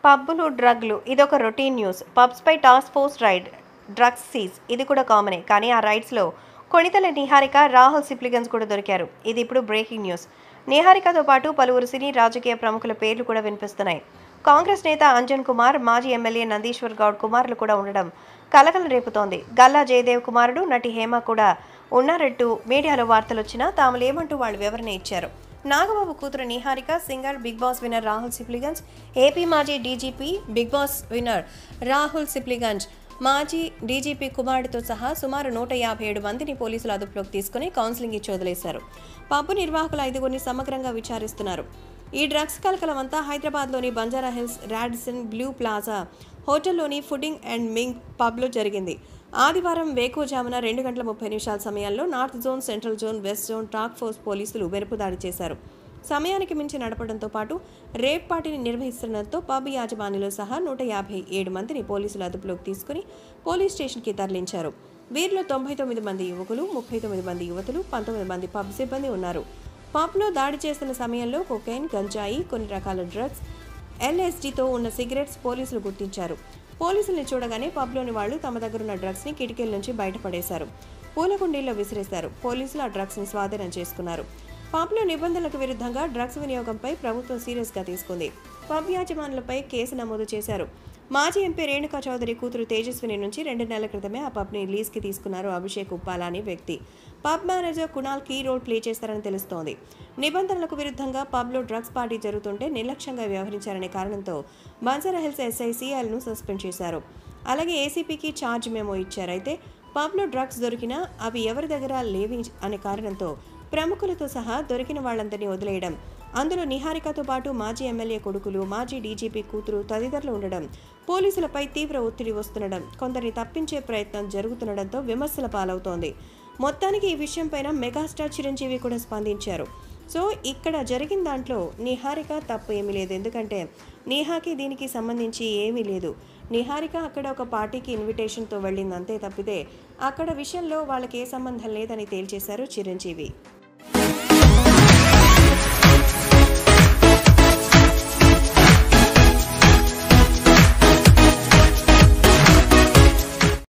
పబ్బులు డ్రగ్లు ఇదొక రొటీన్ న్యూస్ పబ్స్పై task force raid drugs seize ఇది కూడా కామనే కానీ ఆ రైడ్స్లో కొణితల నిహారిక రాహుల్ సిప్లిగన్స్ కూడా దొరికారు ఇది ఇప్పుడు బ్రేకింగ్ న్యూస్ నిహారికతో పాటు పలువురు సినీ రాజకీయ ప్రముఖుల పేర్లు కూడా వినిపిస్తున్నాయి కాంగ్రెస్ నేత అంజన్ కుమార్ మాజీ ఎమ్మెల్యే నందీశ్వర్ గౌడ్ కుమారులు కూడా ఉండడం కలకలం రేపుతోంది గల్లా జయదేవ్ కుమారుడు నటి హేమ కూడా ఉన్నారంటూ మీడియాలో వార్తలు వచ్చినా తాము లేమంటూ వాళ్ళు వివరణ ఇచ్చారు నాగబాబు కూతురు Niharika singer Bigg Boss winner Rahul Sipligunj AP మాజీ DGP Bigg Boss winner Rahul Sipligunj మాజీ డీజీపీ కుమారుడితో సహా సుమారు నూట యాభై ఏడు మందిని పోలీసులు అదుపులోకి తీసుకుని కౌన్సిలింగ్ ఇచ్చి వదిలేశారు పబ్బు నిర్వాహకులు ఐదుగురిని సమగ్రంగా విచారిస్తున్నారు ఈ డ్రగ్స్ కలకలమంతా హైదరాబాద్లోని Banjara hills Radisson Blu plaza హోటల్లోని ఫుడింగ్ అండ్ మింగ్ పబ్లో జరిగింది ఆదివారం వేకువజామున రెండు గంటల ముప్పై నిమిషాల సమయంలో north zone central zone west zone task force పోలీసులు వెరుపు దాడి చేశారు సమయానికి మించి నడపడంతో పాటు రేప్ పార్టీని నిర్వహిస్తుండటంతో పబ్ యాజమాన్యులు సహా నూట యాభై ఏడు మందిని పోలీసులు అదుపులోకి తీసుకుని పోలీస్ స్టేషన్కి తరలించారు వీరిలో తొంభై తొమ్మిది మంది యువకులు ముప్పై తొమ్మిది మంది యువతులు పంతొమ్మిది మంది పబ్ సిబ్బంది ఉన్నారు పబ్లో దాడి చేస్తున్న సమయంలో కొకైన్ గంజాయి కొన్ని రకాల డ్రగ్స్ ఎల్ఎస్డితో ఉన్న సిగరెట్స్ పోలీసులు గుర్తించారు పోలీసుల్ని చూడగానే పబ్లోని వాళ్ళు తమ దగ్గరున్న డ్రగ్స్ని కిటికీల నుంచి బయటపడేశారు పూలకుండీల్లో విసిరేశారు పోలీసులు ఆ డ్రగ్స్ని స్వాధీనం చేసుకున్నారు పబ్లో నిబంధనలకు విరుద్ధంగా డ్రగ్స్ వినియోగంపై ప్రభుత్వం సీరియస్గా తీసుకుంది పబ్ యాజమానులపై కేసు నమోదు చేశారు మాజీ ఎంపీ రేణుకా చౌదరి కూతురు తేజస్విని నుంచి రెండు నెలల క్రితమే ఆ పబ్ని లీజ్కి తీసుకున్నారు అభిషేక్ ఉప్పాల అనే వ్యక్తి pub manager Kunal key role play చేస్తారని తెలుస్తోంది నిబంధనలకు విరుద్ధంగా పబ్లో డ్రగ్స్ పార్టీ జరుగుతుంటే నిర్లక్ష్యంగా వ్యవహరించారనే కారణంతో బంజారా హిల్స్ ఎస్ఐ సిఎల్ను సస్పెండ్ చేశారు అలాగే ఏసీపీకి ఛార్జ్ మెమో ఇచ్చారు అయితే పబ్లో డ్రగ్స్ దొరికినా అవి ఎవరి దగ్గర లేవి అనే కారణంతో ప్రముఖులతో సహా దొరికిన వాళ్ళందరినీ వదిలేయడం అందులో నిహారికతో పాటు మాజీ ఎమ్మెల్యే కొడుకులు మాజీ డీజీపీ కూతురు తదితరులు ఉండడం పోలీసులపై తీవ్ర ఒత్తిడి వస్తుండడం కొందరిని తప్పించే ప్రయత్నం జరుగుతుండడంతో విమర్శల పాలవుతోంది మొత్తానికి ఈ విషయంపైన మెగాస్టార్ చిరంజీవి కూడా స్పందించారు సో ఇక్కడ జరిగిన దాంట్లో నిహారిక తప్పు ఏమీ లేదు ఎందుకంటే నిహాకి దీనికి సంబంధించి ఏమీ లేదు నిహారిక అక్కడ ఒక పార్టీకి ఇన్విటేషన్తో వెళ్ళింది అంతే తప్పితే అక్కడ విషయంలో వాళ్ళకి ఏ సంబంధం లేదని తేల్చేశారు చిరంజీవి